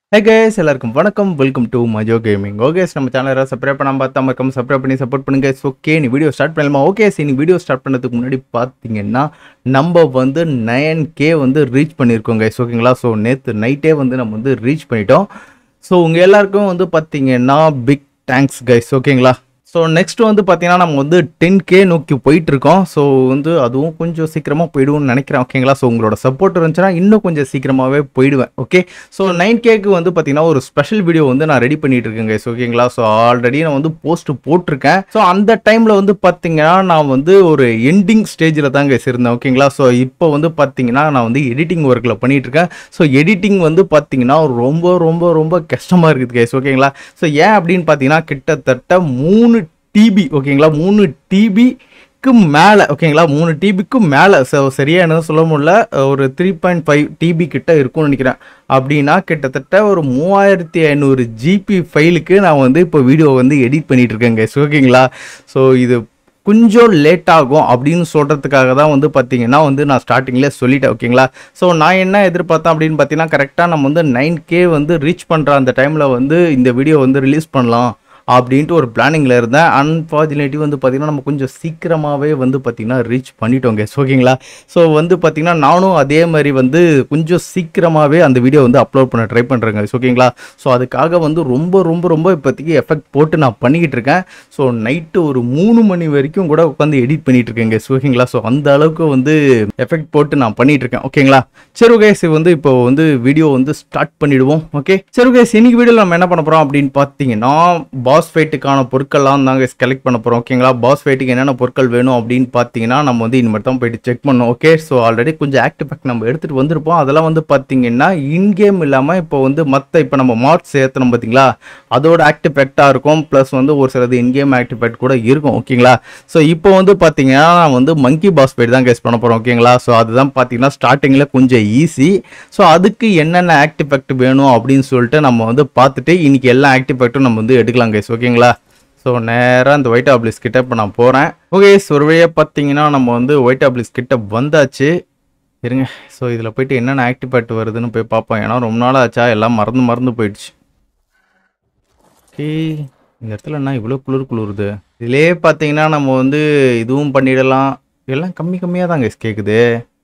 ஹே guys எல்லாருக்கும் வணக்கம் welcome to மஜோ கேமிங் ஓகே நம்ம சேனலை சப்ஸ்கிரைப் பண்ணாம பார்த்தா மறக்காம சப்ஸ்கிரைப் பண்ணி சப்போர்ட் பண்ணுங்க ஓகே நீ வீடியோ ஸ்டார்ட் பண்ணலாமா ஓகே சரி நீ வீடியோ ஸ்டார்ட் பண்ணதுக்கு முன்னாடி பார்த்தீங்கன்னா நம்ம வந்து நயன் கே வந்து ரீச் பண்ணியிருக்கோம் கைஸ் ஓகேங்களா ஸோ நேற்று நைட்டே வந்து நம்ம வந்து ரீச் பண்ணிட்டோம் ஸோ உங்கள் எல்லாருக்கும் வந்து பார்த்தீங்கன்னா பிக் தேங்க்ஸ் கைஸ் ஓகேங்களா ஸோ நெக்ஸ்ட் வந்து பார்த்தீங்கன்னா நம்ம வந்து டென் கே நோக்கி போயிட்டு இருக்கோம் ஸோ வந்து அதுவும் கொஞ்சம் சீக்கிரமாக போயிடுவோம்னு நினைக்கிறேன் ஓகேங்களா ஸோ உங்களோட சப்போர்ட் இருந்துச்சுன்னா இன்னும் கொஞ்சம் சீக்கிரமாகவே போயிடுவேன் ஓகே ஸோ நைன் கேக்கு வந்து பார்த்தீங்கன்னா ஒரு ஸ்பெஷல் வீடியோ வந்து நான் ரெடி பண்ணிட்டு இருக்கேன் guys ஓகேங்களா ஸோ ஆல்ரெடி நான் வந்து போஸ்ட் போட்டிருக்கேன் ஸோ அந்த டைமில் வந்து பார்த்தீங்கன்னா நான் வந்து ஒரு எண்டிங் ஸ்டேஜில் தான் guys இருந்தேன் ஓகேங்களா ஸோ இப்போ வந்து பார்த்தீங்கன்னா நான் வந்து எடிட்டிங் ஒர்க்கில் பண்ணிட்டு இருக்கேன் ஸோ எடிட்டிங் வந்து பார்த்தீங்கன்னா ரொம்ப ரொம்ப ரொம்ப கஷ்டமாக இருக்குது கைஸ் ஓகேங்களா ஸோ ஏன் அப்படின்னு பார்த்தீங்கன்னா கிட்டத்தட்ட மூணு டிபி ஓகேங்களா மூணு டிபிக்கு மேலே ஓகேங்களா மூணு டிபிக்கு மேலே ஸோ சரியா என்ன சொல்ல முடியல ஒரு த்ரீ பாயிண்ட் ஃபைவ் டிபி கிட்ட இருக்கும்னு நினைக்கிறேன் அப்படின்னா கிட்டத்தட்ட ஒரு மூவாயிரத்தி ஐநூறு ஜிபி ஃபைலுக்கு நான் வந்து இப்போ வீடியோ வந்து எடிட் பண்ணிட்டு இருக்கேன் guys ஓகேங்களா ஸோ இது கொஞ்சம் லேட் ஆகும் அப்படின்னு சொல்கிறதுக்காக தான் வந்து பார்த்தீங்கன்னா வந்து நான் ஸ்டார்டிங்லேயே சொல்லிட்டேன் ஓகேங்களா ஸோ நான் என்ன எதிர்பார்த்தேன் அப்படின்னு பார்த்தீங்கன்னா கரெக்டாக நம்ம வந்து நைன் கே வந்து ரீச் பண்ணுற அந்த டைமில் வந்து இந்த வீடியோ வந்து ரிலீஸ் பண்ணலாம் அப்படின்ட்டு ஒரு பிளானிங்கில் இருந்தேன் அன்ஃபார்ச்சுனேட்லி வந்து பார்த்திங்கன்னா நம்ம கொஞ்சம் சீக்கிரமாகவே வந்து பார்த்திங்கன்னா ரீச் பண்ணிட்டோங்க ஓகேங்களா ஸோ வந்து பார்த்திங்கன்னா நானும் அதே மாதிரி வந்து கொஞ்சம் சீக்கிரமாகவே அந்த வீடியோ வந்து அப்லோட் பண்ண ட்ரை பண்ணுறேங்க ஓகேங்களா ஸோ அதுக்காக வந்து ரொம்ப ரொம்ப ரொம்ப இப்போதைக்கு எஃபெக்ட் போட்டு நான் பண்ணிக்கிட்டு இருக்கேன் ஸோ நைட்டு ஒரு மூணு மணி வரைக்கும் கூட உட்காந்து எடிட் பண்ணிட்டு இருக்கேங்க ஓகேங்களா ஸோ அந்த அளவுக்கு வந்து எஃபெக்ட் போட்டு நான் பண்ணிட்டு இருக்கேன் ஓகேங்களா சரி ஓகே சரி வந்து இப்போ வந்து வீடியோ வந்து ஸ்டார்ட் பண்ணிடுவோம் ஓகே சரி ஓகே இன்னைக்கு வீடியோவில் நம்ம என்ன பண்ண போகிறோம் அப்படின்னு பார்த்தீங்கன்னா பாஸ் ஃபைட்டுக்கான பொருட்கள்லாம் நாங்கள் கலெக்ட் பண்ண போகிறோம் ஓகேங்களா பாஸ் ஃபைட்டுக்கு என்னென்ன பொருட்கள் வேணும் அப்படின்னு பார்த்தீங்கன்னா நம்ம வந்து இனிமேல் தான் போயிட்டு செக் பண்ணோம் ஓகே ஸோ ஆல்ரெடி கொஞ்சம் ஆக்டிவ் பேக் நம்ம எடுத்துகிட்டு வந்திருப்போம் அதெல்லாம் வந்து பார்த்தீங்கன்னா இன்கேம் இல்லாமல் இப்போ வந்து மற்ற இப்போ நம்ம மார்க்ஸ் சேர்த்தணும் பார்த்தீங்களா அதோட ஆக்டிவ் பேக்டாக இருக்கும் ப்ளஸ் வந்து ஒரு சிலது இன்கேம் ஆக்டிவ் பேக் கூட இருக்கும் ஓகேங்களா ஸோ இப்போ வந்து பார்த்தீங்கன்னா நான் வந்து மங்கி பாஸ் ஃபைட் தான் கேஸ் பண்ண போகிறோம் ஓகேங்களா ஸோ அதுதான் பார்த்தீங்கன்னா ஸ்டார்டிங்கில் கொஞ்சம் ஈஸி ஸோ அதுக்கு என்னென்ன ஆக்டிவ் பேக்ட் வேணும் அப்படின்னு சொல்லிட்டு நம்ம வந்து பார்த்துட்டு இன்னைக்கு எல்லா ஆக்டிவ் பேக்ட்டும் நம்ம வந்து எடுக்கலாம் கேஸ் ஓகேங்களா ஸோ நேராக இந்த ஒயிட் ஆப்ளிஸ் கிட்ட இப்போ நான் போகிறேன் ஓகே ஒரு வழியாக பார்த்தீங்கன்னா நம்ம வந்து ஒயிட் ஆப்ளிஸ் கிட்ட வந்தாச்சு இருங்க ஸோ இதில் போயிட்டு என்னென்ன ஆக்டிவ் பேக்ட் வருதுன்னு போய் பார்ப்போம் ஏன்னா ரொம்ப நாள் ஆச்சா எல்லாம் மறந்து மறந்து போயிடுச்சு ஓகே இந்த இடத்துல என்ன இவ்வளோ குளிர் குளிருது இதிலே பார்த்தீங்கன்னா நம்ம வந்து இதுவும் பண்ணிடலாம் எல்லாம் கம்மி கம்மியாக தான் guys கேட்குது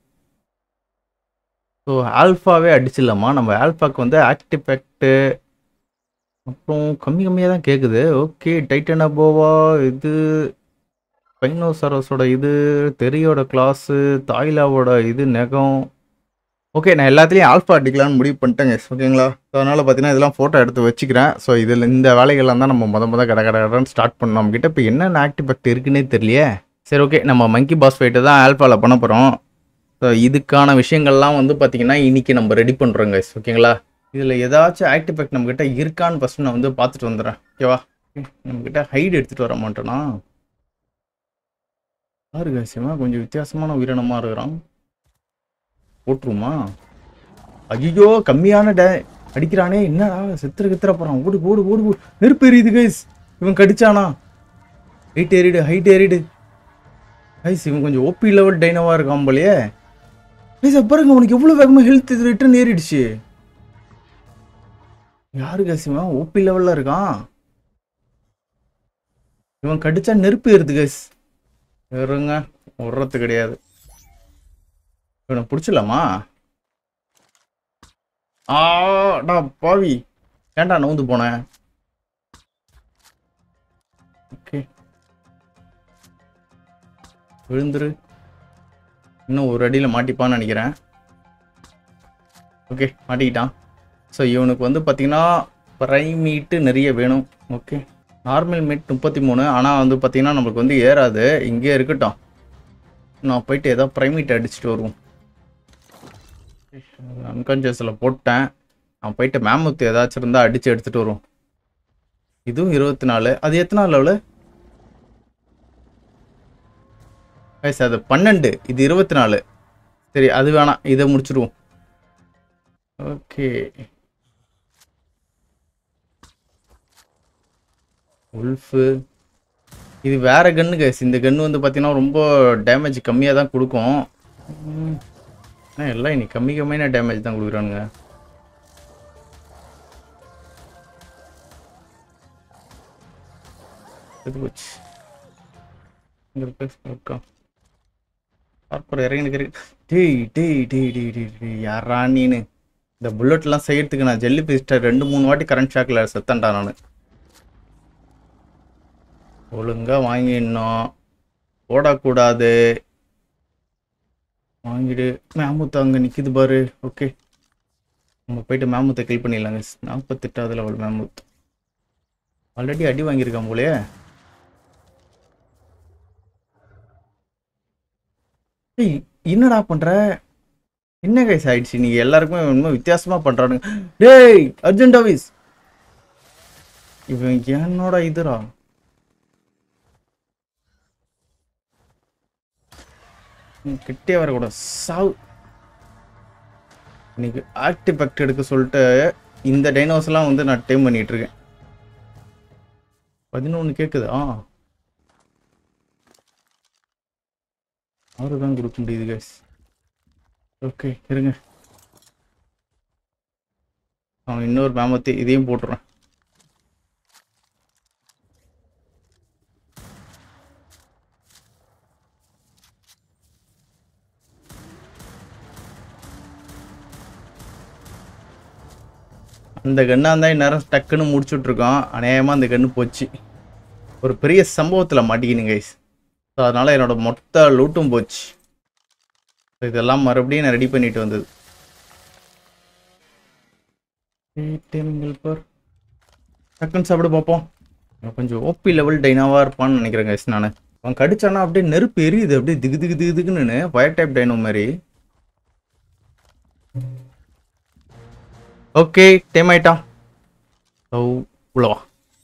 ஸோ ஆல்ஃபாவே அடிச்சிடலாமா நம்ம ஆல்ஃபாக்கு வந்து ஆக்டிபெக்ட்டு அப்புறம் கம்மி கம்மியாக தான் கேட்குது ஓகே டைட்டன் அபோவா இது பைனோசரஸோட இது தெரியோட கிளாஸு தாய்லாவோட இது நெகம் ஓகே நான் எல்லாத்துலேயும் ஆல்ஃபா அடிக்கலாம்னு முடிவு பண்ணிட்டேங்க ஓகேங்களா ஸோ அதனால் பார்த்தீங்கன்னா இதெல்லாம் ஃபோட்டோ எடுத்து வச்சுக்கிறேன் ஸோ இதில் இந்த வேலைகள்லாம் தான் நம்ம முத முத கடை கடை கடன் ஸ்டார்ட் பண்ணோம் நம்மக்கிட்ட இப்போ என்னென்ன ஆக்டிபெக்ட் இருக்குன்னே தெரியலையே சரி ஓகே நம்ம மங்கி பாஸ் ஃபைட்டு தான் ஆல்ஃபாவில் பண்ண போகிறோம் ஸோ இதுக்கான விஷயங்கள்லாம் வந்து பார்த்தீங்கன்னா இன்னைக்கு நம்ம ரெடி பண்ணுறோங்க ஓகேங்களா இதில் ஏதாச்சும் ஆக்டிபெக்ட் நம்மக்கிட்ட இருக்கான்னு ஃபஸ்ட்டு நான் வந்து பார்த்துட்டு வந்துடுறேன் ஓகேவா நம்மக்கிட்ட ஹைட் எடுத்துகிட்டு வர மாட்டேனா யாரு காசியமா கொஞ்சம் வித்தியாசமான உயிரினமாக இருக்கிறான் போட்டுருமா ஐயோ கம்மியான டே அடிக்கிறானே என்னடா செத்துற கித்துற போகிறான் ஓடு ஓடு ஓடு ஓடு நெருப்பு எரியுது கைஸ் இவன் கடிச்சானா ஹைட் ஏறிடு ஹைட் ஏறிடு கைஸ் இவன் கொஞ்சம் ஓபி லெவல் டைனோவாக இருக்கான் போலயே கைஸ் பாருங்க அவனுக்கு எவ்வளோ வேகமாக ஹெல்த் இது ரிட்டர்ன் ஏறிடுச்சு யாரு கைஸ் ஓபி லெவலில் இருக்கான் இவன் கடிச்சா நெருப்பு ஏறுது கைஸ் இருங்க விடுறது கிடையாது இவனை பிடிச்சிடலாமா ஆடா பாவி ஏன்டா நவுந்து போனேன் ஓகே விழுந்துரு இன்னும் ஒரு அடியில் மாட்டிப்பான்னு நினைக்கிறேன் ஓகே மாட்டிக்கிட்டான் ஸோ இவனுக்கு வந்து பார்த்தீங்கன்னா ப்ரை மீட்டு நிறைய வேணும் ஓகே நார்மல் மீட் முப்பத்தி மூணு ஆனால் வந்து பார்த்தீங்கன்னா நம்மளுக்கு வந்து ஏறாது இங்கேயே இருக்கட்டும் நான் போயிட்டு ஏதோ ப்ரைமீட் அடிச்சுட்டு வருவோம் அன்கான்சியஸில் போட்டேன் நான் போயிட்டு மேமுத்து ஏதாச்சும் இருந்தால் அடித்து எடுத்துகிட்டு வருவோம் இதுவும் இருபத்தி நாலு அது எத்தனை லெவலு வயசு அது பன்னெண்டு இது இருபத்தி நாலு சரி அது வேணாம் இதை முடிச்சிடுவோம் ஓகே உல்ஃபு இது வேற கன்னு கைஸ் இந்த கன்று வந்து பார்த்தீங்கன்னா ரொம்ப டேமேஜ் கம்மியாக தான் கொடுக்கும் ம். ஆனா எல்லாம் இன்னைக்கு கம்மி கம்மியான டேமேஜ் தான் கொடுக்குறானுங்க இது போச்சு இங்கே இருக்கு இருக்கா பார்ப்பர் இறங்கி நிற்கிறேன் டேய் டேய் டேய் டேய் டேய் டேய் யாரா நீனு இந்த புல்லட்லாம் செய்யறதுக்கு நான் ஜெல்லி பிஸ்டை ரெண்டு மூணு வாட்டி கரண்ட் ஷாக்கில் செத்தன்டா நான் ஒழுங்கா வாங்கிடணும் ஓடக்கூடாது வாங்கிடு மேமுத்து அங்கே நிற்கிது பாரு ஓகே நம்ம போயிட்டு மேமுத்தை கில் பண்ணிடலாங்க நாற்பத்தெட்டாவது லெவல் மேமுத் ஆல்ரெடி அடி வாங்கியிருக்கான் போலயே ஏய் என்னடா பண்ற என்ன கைஸ் ஆயிடுச்சு நீங்க எல்லாருக்குமே இன்னும் வித்தியாசமா பண்றானுங்க டேய் அர்ஜென்ட் ஆஃபீஸ் இவன் என்னோட இதுரா ம், கிட்டே வரக்கூடாது சாவு இன்னைக்கு ஆர்டிஃபெக்ட் எடுக்க சொல்லிட்டு இந்த டைனோஸ்லாம் வந்து நான் டைம் பண்ணிட்டு இருக்கேன் பதினொன்று கேட்குதா ஆறு தான் கொடுக்க முடியுது கைஸ் ஓகே இருங்க அவன் இன்னொரு மேமத்தி இதையும் போட்டுறேன் அந்த கண்ணாக இருந்தால் இந்நேரம் டக்குன்னு முடிச்சுட்ருக்கோம் அநேகமாக அந்த கண்ணு போச்சு ஒரு பெரிய சம்பவத்தில் மாட்டிக்கினு கைஸ் ஸோ அதனால் என்னோட மொத்த லூட்டும் போச்சு So இதெல்லாம் மறுபடியும் நான் ரெடி பண்ணிட்டு வந்தது பார் டக்குன்னு சாப்பிட பார்ப்போம் நான் கொஞ்சம் ஓபி லெவல் டைனாவாக இருப்பான்னு நினைக்கிறேன் கைஸ் நான் அவன் கடிச்சானா அப்படியே நெருப்பு எரியுது அப்படியே திகு திகு திகு திகுன்னு ஃபயர் டைப் டைனோ மாதிரி ஓகே டைம் ஆயிட்டான் ஓ உள்ளவா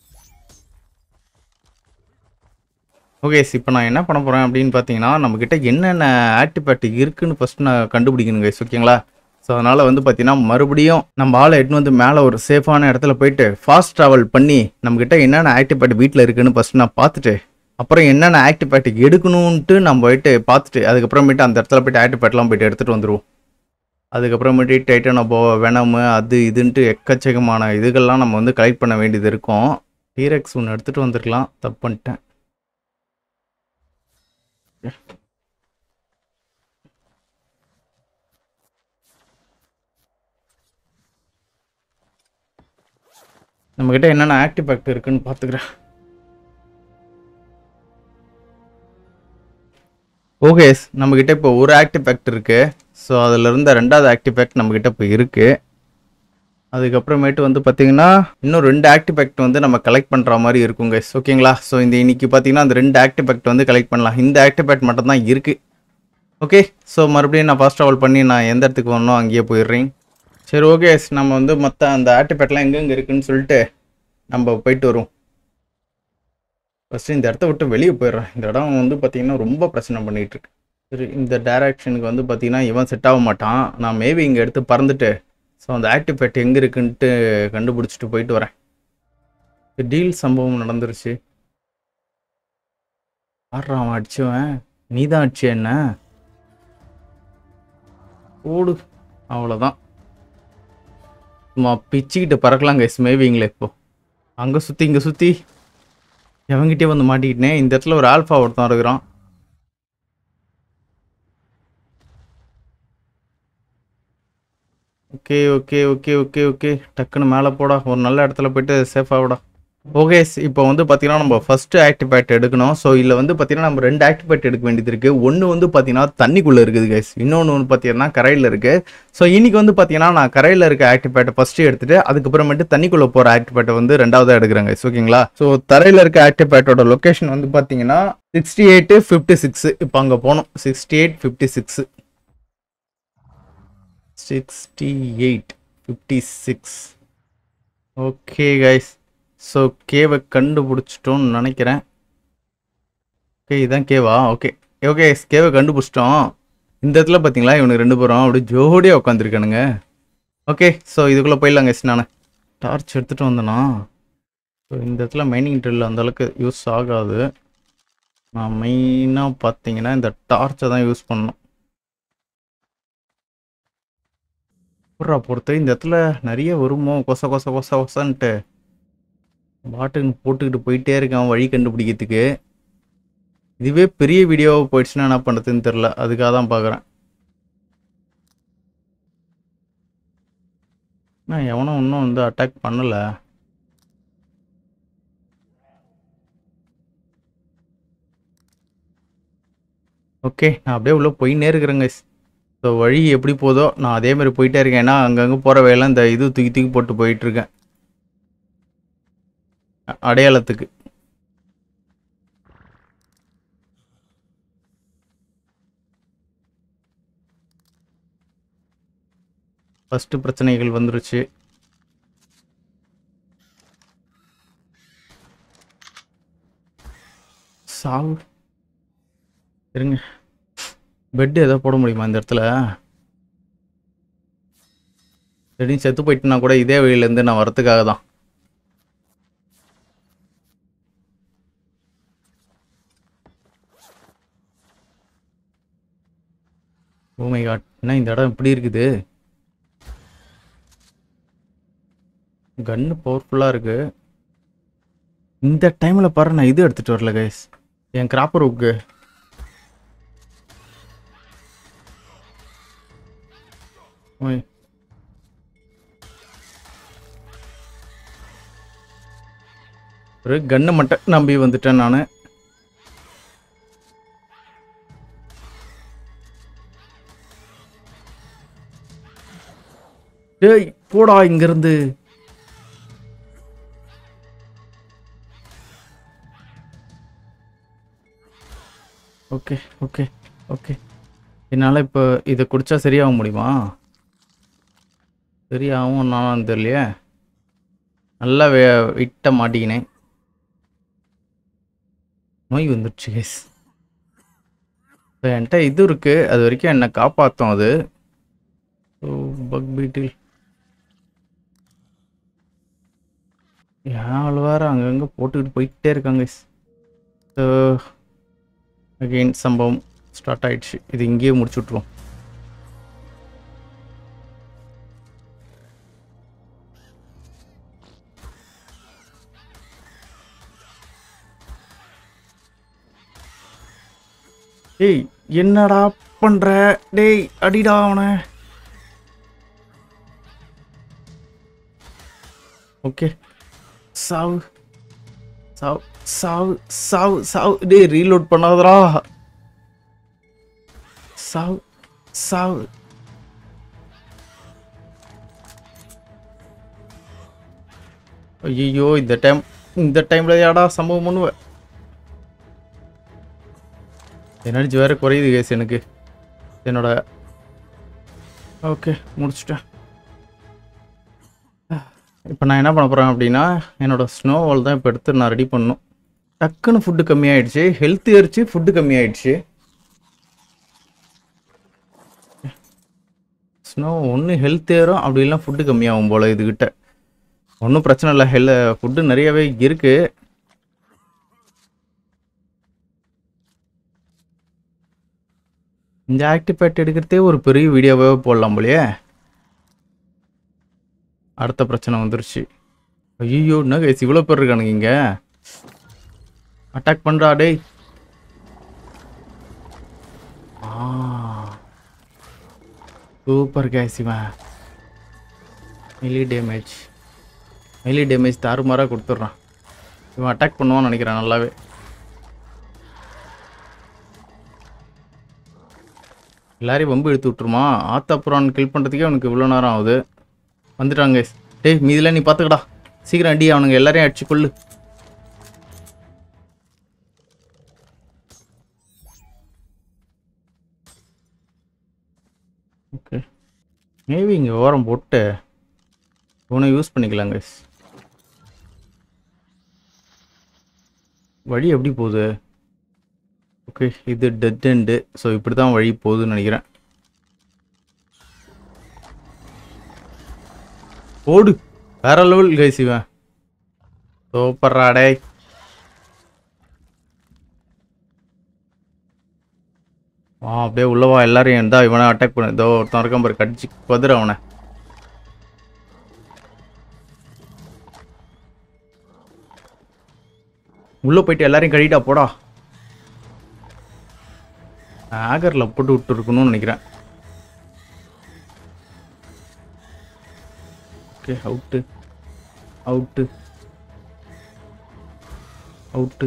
ஓகே இப்போ நான் என்ன பண்ண போகிறேன் அப்படின்னு பார்த்தீங்கன்னா நம்மக்கிட்ட என்னென்ன ஆக்டிவேட் இருக்குன்னு ஃபஸ்ட் நான் கண்டுபிடிக்கணும் கைஸ் ஓகேங்களா ஸோ அதனால் வந்து பார்த்தீங்கன்னா மறுபடியும் நம்ம ஆளை எட்டுன்னு வந்து மேலே ஒரு சேஃபான இடத்துல போயிட்டு ஃபாஸ்ட் ட்ராவல் பண்ணி நம்மக்கிட்ட என்னென்ன ஆக்டிவேட் வீட்டில் இருக்குன்னு ஃபஸ்ட் நான் பார்த்துட்டு அப்புறம் என்னென்ன ஆக்டிவேட் எடுக்கணுன்ட்டு நம்ம போயிட்டு பார்த்துட்டு அதுக்கப்புறமேட்டு அந்த இடத்துல போயிட்டு ஆக்டிவேட்லாம் போயிட்டு எடுத்துகிட்டு வந்துடுவோம் அதுக்கப்புறமேட்டு டைட்டனபோ வெனமு அது இதுன்ட்டு எக்கச்சக்கமான இதுகள்லாம் நம்ம வந்து கலெக்ட் பண்ண வேண்டியது இருக்கும் டீரெக்ஸ் ஒன்று எடுத்துகிட்டு வந்திருக்கலாம் தப்பு பண்ணிட்டேன் நம்மக்கிட்ட என்னென்ன ஆக்டிவ் பேக்ட் இருக்குன்னு பார்த்துக்கிறேன் ஓகே நம்மக்கிட்ட இப்போ ஒரு ஆக்டிவ் பேக்ட் இருக்கு ஸோ அதில் இருந்த ரெண்டாவது ஆக்டிவ் பேக்ட் நம்மக்கிட்ட இப்போ இருக்கு அதுக்கப்புறமேட்டு வந்து பார்த்தீங்கன்னா இன்னும் ரெண்டு ஆக்டிவ் பேக்ட் வந்து நம்ம கலெக்ட் பண்ணுற மாதிரி இருக்கும் கைஸ் ஓகேங்களா ஸோ இந்த இன்னைக்கு பார்த்தீங்கன்னா அந்த ரெண்டு ஆக்டிவ் பேக்ட் வந்து கலெக்ட் பண்ணலாம் இந்த ஆக்டிவ் பேக்ட் மட்டும் தான் இருக்கு ஓகே ஸோ மறுபடியும் நான் ஃபாஸ்ட் ட்ராவல் பண்ணி நான் எந்த இடத்துக்கு வரணும் அங்கேயே போயிடுறேன் சரி ஓகே நம்ம வந்து மற்ற அந்த ஆக்டிவ் பேக்ட்லாம் எங்கெங்கே இருக்குன்னு சொல்லிட்டு நம்ம போயிட்டு வருவோம் ஃபஸ்ட்டு இந்த இடத்த விட்டு வெளியே போயிடுறேன் இந்த இடம் வந்து பார்த்தீங்கன்னா ரொம்ப பிரச்சனை பண்ணிகிட்டு இருக்கு சரி இந்த டைரக்ஷனுக்கு வந்து பார்த்தீங்கன்னா இவன் செட் ஆக மாட்டான் நான் மேபி இங்கே எடுத்து பறந்துட்டு ஸோ அந்த ஆக்டிவ் பேட் எங்கே இருக்குன்ட்டு கண்டுபிடிச்சிட்டு போயிட்டு வரேன் டீல் சம்பவம் நடந்துருச்சு ஆடுறான் அவன் அடிச்சவன் நீ தான் அடிச்ச என்ன ஓடு அவ்வளோதான் சும்மா பிச்சுக்கிட்டு பறக்கலாம் கைஸ் மேவிங்களே இப்போ அங்கே சுற்றி இங்கே சுற்றி எவங்கிட்டே வந்து மாட்டிக்கிட்டேன் இந்த இடத்துல ஒரு ஆல்ஃபா ஒருத்தன் இருக்கிறான் okay okay okay okay okay டக்குன்னு மேலே போடா ஒரு நல்ல இடத்துல போயிட்டு சேஃபாகடா ஓகே இப்போ வந்து பார்த்தீங்கன்னா நம்ம ஃபர்ஸ்ட் ஆக்டிவேட் எடுக்கணும் ஸோ இதில் வந்து பார்த்தீங்கன்னா நம்ம ரெண்டு ஆக்டிவேட் எடுக்க வேண்டியது இருக்குது ஒன்று வந்து பார்த்தீங்கன்னா தண்ணிக்குள்ளே இருக்குது கைஸ் இன்னொன்று வந்து பார்த்தீங்கன்னா கரையில் இருக்குது ஸோ இன்னைக்கு வந்து பார்த்தீங்கன்னா நான் கரையில் இருக்க ஆக்டிவேட்டை ஃபஸ்ட்டு எடுத்துட்டு அதுக்கப்புறமேட்டு தண்ணிக்குள்ளே போகிற ஆக்டிவேட்டை வந்து ரெண்டாவதாக எடுக்கிறேன் கைஸ் ஓகேங்களா ஸோ தரையில் இருக்க ஆக்டிவேட்டோட லொக்கேஷன் வந்து பார்த்தீங்கன்னா சிக்ஸ்டி எயிட்டு ஃபிஃப்டி சிக்ஸ் இப்போ அங்கே போகணும் sixty eight fifty six sixty eight fifty six okay guys so கேவை கண்டுபிடிச்சிட்டோம்னு நினைக்கிறேன் ஓகே இதான் கேவா ஓகே ஓகே கேவை கண்டுபிடிச்சிட்டோம் இந்த இடத்துல பார்த்தீங்களா இவனுக்கு ரெண்டு பேரும் அப்படியே ஜோடியாக உட்காந்துருக்கானுங்க ஓகே ஸோ இதுக்குள்ளே போயிடலாங்க எஸ் நான் டார்ச் எடுத்துகிட்டு வந்தேனா ஸோ இந்த இடத்துல மைனிங் ட்ரில் அந்தளவுக்கு யூஸ் ஆகாது நான் மெயினாக பார்த்தீங்கன்னா இந்த டார்ச்சை தான் யூஸ் பண்ணணும் புறா பொறுத்து இந்த இடத்துல நிறைய வருமோ கொச கொச கொச கொசன்ட்டு பாட்டுன்னு போட்டுக்கிட்டு போயிட்டே இருக்கான் வழி கண்டுபிடிக்கிறதுக்கு இதுவே பெரிய வீடியோவாக போயிடுச்சுன்னா என்ன பண்ணுறதுன்னு தெரில அதுக்காக தான் பார்க்குறேன் நான் எவனும் இன்னும் வந்து அட்டாக் பண்ணலை ஓகே நான் அப்படியே உள்ளே போயின்னே இருக்கிறேங்க ஸோ வழி எப்படி போதோ நான் அதே மாதிரி போயிட்டே இருக்கேன் ஏன்னா அங்கங்கே போகிற வேலை இந்த இது தூக்கி தூக்கி போட்டு போயிட்டுருக்கேன் அ- அடையாளத்துக்கு ஃபஸ்ட்டு பிரச்சனைகள் வந்துருச்சு சாவு இருங்க பெட் ஏதோ போட முடியுமா இந்த இடத்துல திடீர்னு செத்து போயிட்டுனா கூட இதே வழியிலேருந்து நான் வரத்துக்காக தான் ஓமை காட் என்ன இந்த இடம் இப்படி இருக்குது கன்னு பவர்ஃபுல்லாக இருக்கு இந்த டைமில் பாரு நான் இது எடுத்துகிட்டு வரல கைஸ் என் கிராப்பர் உக்கு ஓய் ஒரு கன்னை மட்டும் நம்பி வந்துட்டேன் நான் டேய் போடா இங்கிருந்து ஓகே ஓகே ஓகே என்னால் இப்போ இதை குடிச்சா சரியாக முடியுமா சரியாகும் நான் தெரியலையே நல்லா வே விட்ட மாட்டிக்கினேன் நோய் வந்துடுச்சு கேஸ் இப்போ என்கிட்ட இது இருக்குது அது வரைக்கும் என்னை காப்பாற்றும் அது ஓ பக் பீட்டில் ஏன் வேறு அங்கங்கே போட்டுக்கிட்டு போயிட்டே இருக்காங்க ஸோ அகெயின் சம்பவம் ஸ்டார்ட் ஆயிடுச்சு இது இங்கேயே முடிச்சு விட்ருவோம் டேய் என்னடா பண்ற டேய் அடிடா அவனை ஓகே சாவு சாவு சாவு சாவு சாவு டேய் ரீலோட் பண்ணாதடா சாவு சாவு ஐயோ இந்த டைம் இந்த டைம்ல யாடா சம்பவம் பண்ணுவ எனர்ஜி வேற குறையுது கேஸ் எனக்கு என்னோட ஓகே முடிச்சிட்டேன் இப்போ நான் என்ன பண்ண போகிறேன் அப்படின்னா என்னோட ஸ்னோவால் தான் இப்போ எடுத்து நான் ரெடி பண்ணணும் டக்குன்னு ஃபுட்டு கம்மியாயிடுச்சு ஹெல்த் ஏறிச்சு ஃபுட்டு கம்மியாயிடுச்சு ஸ்னோ ஒன்று ஹெல்த் ஏறும் அப்படி இல்லைனா ஃபுட்டு கம்மியாகும் போல் இதுகிட்ட ஒன்றும் பிரச்சனை இல்லை ஹெல்ல ஃபுட்டு நிறையவே இருக்குது இந்த ஆக்டிவ் பேட் எடுக்கிறதே ஒரு பெரிய வீடியோவே போடலாம் போலயே அடுத்த பிரச்சனை வந்துருச்சு ஐயோ என்ன கைஸ் இவ்வளோ பேர் இருக்கானுங்க இங்கே அட்டாக் பண்ணுறா டேய் சூப்பர் கேஸ் இவன் மெலி டேமேஜ் மெலி டேமேஜ் தாறுமாறாக கொடுத்துட்றான் இவன் அட்டாக் பண்ணுவான்னு நினைக்கிறேன் நல்லாவே எல்லாரையும் வம்பு எடுத்து விட்டுருமா ஆத்தாப்புறான் கில் பண்ணுறதுக்கே அவனுக்கு இவ்வளோ நேரம் ஆகுது வந்துட்டாங்க guys. டேய் மீதில் நீ பார்த்துக்கடா சீக்கிரம் அடி அவனுங்க எல்லாரையும் அடிச்சு கொள்ளு ஓகே மேபி இங்கே ஓரம் போட்டு இவனை யூஸ் பண்ணிக்கலாம் guys. வழி எப்படி போகுது ஓகே இது டெட் எண்டு ஸோ இப்படி தான் வழி போகுதுன்னு நினைக்கிறேன் ஓடு வேற லெவல் கைஸ் இவன் சூப்பர்ரா டேய் ஆ அப்படியே உள்ளவா எல்லாரையும் இருந்தா இவனை அட்டாக் பண்ணு இதோ ஒருத்தன் இருக்கான் பாரு கடிச்சு பதுரு அவனை உள்ளே போயிட்டு எல்லாரையும் கழிட்டா போடா ஆகரில் போட்டு விட்டு இருக்கணும்னு நினைக்கிறேன் ஓகே அவுட்டு அவுட்டு அவுட்டு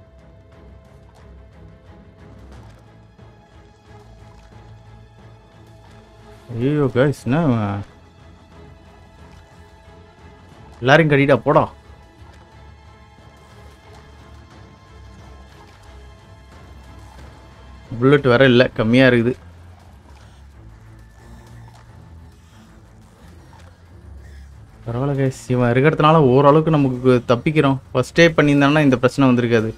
ஐயோ கைஸ் என்ன இவன்? எல்லாரையும் கட்டிட்டா போடா புல்லட் வேற இல்லை கம்மியாக இருக்குது பரவாயில்ல கைஸ் இவன் இருக்கிறதுனால ஓரளவுக்கு நமக்கு தப்பிக்கிறோம் ஃபர்ஸ்டே பண்ணியிருந்தான்னா இந்த பிரச்சனை வந்திருக்காது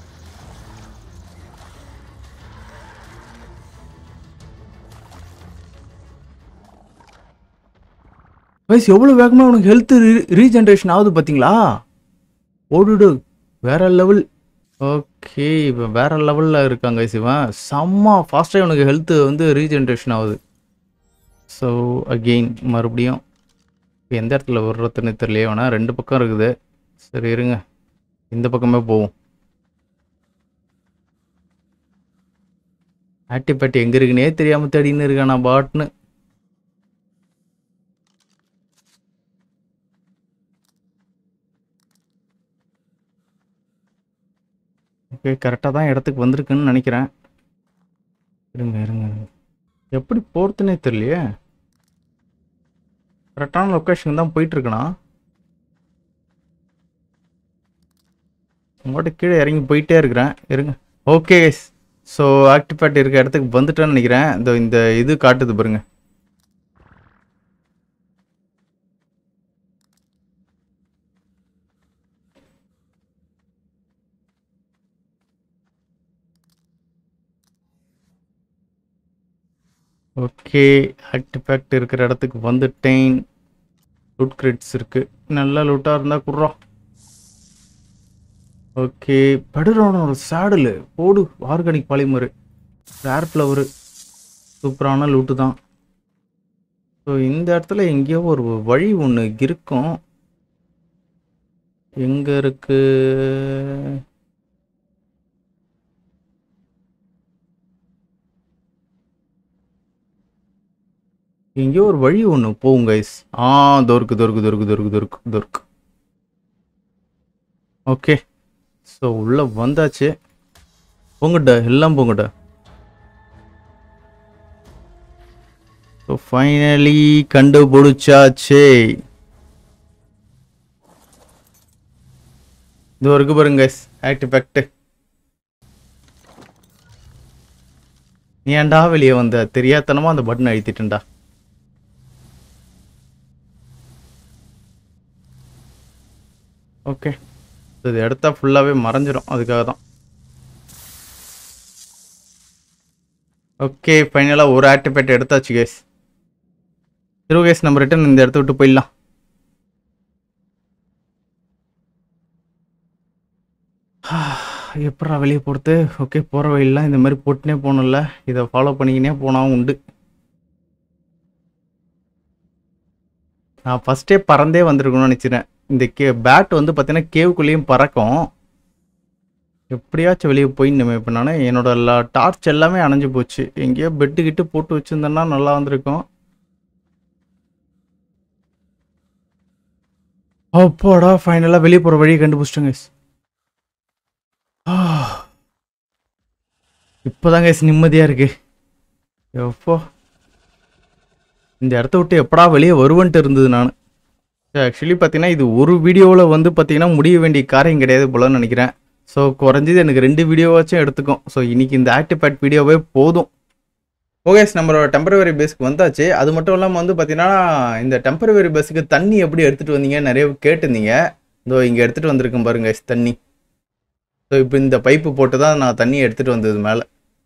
கைஸ் எவ்வளோ வேகமாக உனக்கு ஹெல்த் ரீஜென்ரேஷன் ஆகுது பார்த்தீங்களா ஓடுடு வேற லெவல் ஓகே இப்போ வேற லெவலில் இருக்காங்க guys இவன் செம்ம ஃபாஸ்ட்டாக உனக்கு ஹெல்த் வந்து ரீஜென்ரேஷன் ஆகுது ஸோ அகெயின் மறுபடியும் இப்ப எந்த இடத்துல விடுறதுன்னு தெரியலையே வேணா ரெண்டு பக்கம் இருக்குது சரி இருங்க இந்த பக்கமே போவோம் ஆட்டிப்பட்டி எங்கே இருக்குன்னே தெரியாமல் தேடின்னு இருக்கேன் நான் பாட்னு ஓகே கரெக்டாக தான் இடத்துக்கு வந்திருக்குன்னு நினைக்கிறேன் இருங்க இருங்க இருங்க. எப்படி போகிறதுனே தெரியலையே கரெக்டான லொக்கேஷன் தான் போயிட்டுருக்கணா உங்கள்கிட்ட கீழே இறங்கி போயிட்டே இருக்கிறேன் இருங்க ஓகே ஸோ ஆக்டிவேட் இருக்க இடத்துக்கு வந்துட்டேன்னு நினைக்கிறேன் இந்த இந்த இது காட்டுது பாருங்க ஓகே ஆக்டிவேட் இருக்கிற இடத்துக்கு வந்துட்டேன் லூட் கிரெட்ஸ் இருக்கு நல்ல லூட்டாக இருந்தால் குடுறோம் ஓகே படுறோட ஒரு சேடலு போடு ஆர்கானிக் பாலிமர் ஏர் ஃப்ளவரு சூப்பரான லூட்டு தான் ஸோ இந்த இடத்துல எங்கேயோ ஒரு வழி ஒன்று இருக்கும் எங்கே இருக்கு எங்கேயோ ஒரு வழி ஒன்று போகும் கைஸ் ஆ தோருக்கு தோருக்கு தோருக்கு தோருக்கு தோருக்கு தோருக்கு ஓகே ஸோ உள்ளே வந்தாச்சு போங்கட்ட எல்லாம் போங்கட்ட ஸோ ஃபைனலி கண்டுபிடிச்சாச்சு இது வரைக்கும் பாருங்க கைஸ் ஆக்டிஃபேக்ட் நீ ஏன்டா வெளியே வந்த தெரியாதனமா அந்த பட்டன் அழுத்திட்டேன்டா ஓகே இது எடுத்தா ஃபுல்லாகவே மறைஞ்சிரும் அதுக்காக தான் ஓகே ஃபைனலாக ஒரு ஆக்டிவேட் எடுத்தாச்சு கேஸ் திரு கேஸ் நம்ம ரிட்டன் இந்த இடத்த விட்டு போயிடலாம் எப்படா வெளியே போகிறது ஓகே போகிற வழியெல்லாம் இந்த மாதிரி போட்டுனே போகணும்ல இதை ஃபாலோ பண்ணிக்கினே போனால் உண்டு நான் ஃபஸ்ட்டே பறந்தே வந்திருக்கணும்னு நினச்சிட்டேன் இந்த கே பேட் வந்து பார்த்தீங்கன்னா கேவுக்குள்ளேயும் பறக்கும் எப்படியாச்சும் வெளியே போயிடணுமே இப்போ நான் என்னோட எல்லா டார்ச் எல்லாமே அணைஞ்சு போச்சு எங்கேயோ பெட்டு கிட்டு போட்டு வச்சுருந்தேன்னா நல்லா வந்திருக்கும் அப்பாடா ஃபைனலாக வெளியே போகிற வழியை கண்டுபிடிச்சிட்டோங்க இப்போதாங்க நிம்மதியாக இருக்கு எப்போ இந்த இடத்த விட்டு எப்படா வெளியே வருவன்ட்டு இருந்தது நான் ஆக்சுவலி பார்த்தீங்கன்னா இது ஒரு வீடியோவில் வந்து பார்த்தீங்கன்னா முடிய வேண்டிய காரியம் கிடையாது போலன்னு நினைக்கிறேன் ஸோ குறைஞ்சது எனக்கு ரெண்டு வீடியோவாச்சும் எடுத்துக்கும் ஸோ இன்னைக்கு இந்த ஆக்டிவ் பேட் வீடியோவே போதும் ஓகே நம்மளோட டெம்பரவரி பேஸ்க்கு வந்தாச்சு அது மட்டும் இல்லாமல் வந்து பார்த்தீங்கன்னா இந்த டெம்பரவரி பஸ்ஸுக்கு தண்ணி எப்படி எடுத்துகிட்டு வந்தீங்க நிறைய பேர் கேட்டிருந்தீங்க இதோ இங்கே எடுத்துகிட்டு வந்திருக்கேன் பாருங்க guys, தண்ணி ஸோ இப்போ இந்த பைப்பு போட்டு தான் நான் தண்ணி எடுத்துகிட்டு வந்தது மேலே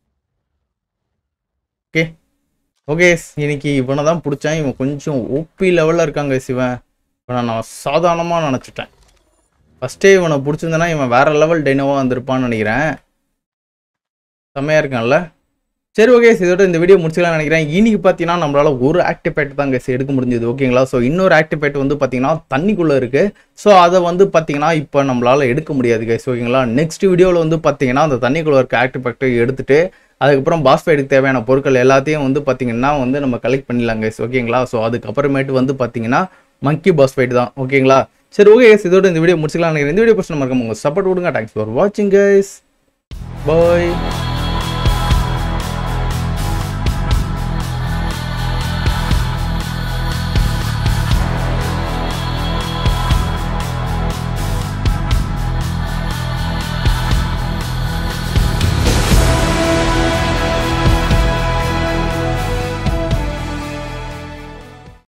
ஓகே ஓகே இன்னைக்கு இவனை தான் பிடிச்சேன் இவன் கொஞ்சம் ஓபி லெவலில் இருக்காங்க சிவன் இவனை நான் சாதாரணமாக நினச்சிட்டேன் ஃபஸ்ட்டே இவனை பிடிச்சிருந்தேன்னா இவன் வேற லெவல் டைனோவாக வந்திருப்பான்னு நினைக்கிறேன் செம்மையாக இருக்கான்ல சரி ஓகே இதோட இந்த வீடியோ முடிச்சுக்கலாம் நினைக்கிறேன் இன்னைக்கு பார்த்தீங்கன்னா நம்மளால ஒரு ஆக்டிவேட் தான் guys எடுக்க முடிஞ்சது ஓகேங்களா ஸோ இன்னொரு ஆக்டிவேட் வந்து பார்த்தீங்கன்னா தண்ணிக்குள்ளே இருக்கு ஸோ அதை வந்து பார்த்தீங்கன்னா இப்போ நம்மளால எடுக்க முடியாது guys ஓகேங்களா நெக்ஸ்ட் வீடியோவில் வந்து பார்த்தீங்கன்னா அந்த தண்ணிக்குள்ளே இருக்க ஆக்டிவேட்டை எடுத்துட்டு அதுக்கப்புறம் பாஸ் ஃபைட்டுக்கு தேவையான பொருட்கள் எல்லாத்தையும் வந்து பார்த்தீங்கன்னா வந்து நம்ம கலெக்ட் பண்ணிடலாம் guys ஓகேங்களா ஸோ அதுக்கப்புறமேட்டு வந்து பார்த்தீங்கன்னா மங்கி பாஸ் ஃபைட் தான் ஓகேங்களா சரி ஓகே guys இதோட இந்த வீடியோ முடிச்சுக்கலாம் நினைக்கிறேன் இந்த வீடியோ பிடிச்ச மறக்காம உங்க சப்போர்ட் கொடுங்க தேங்க்ஸ் ஃபார் வாட்சிங் guys பாய்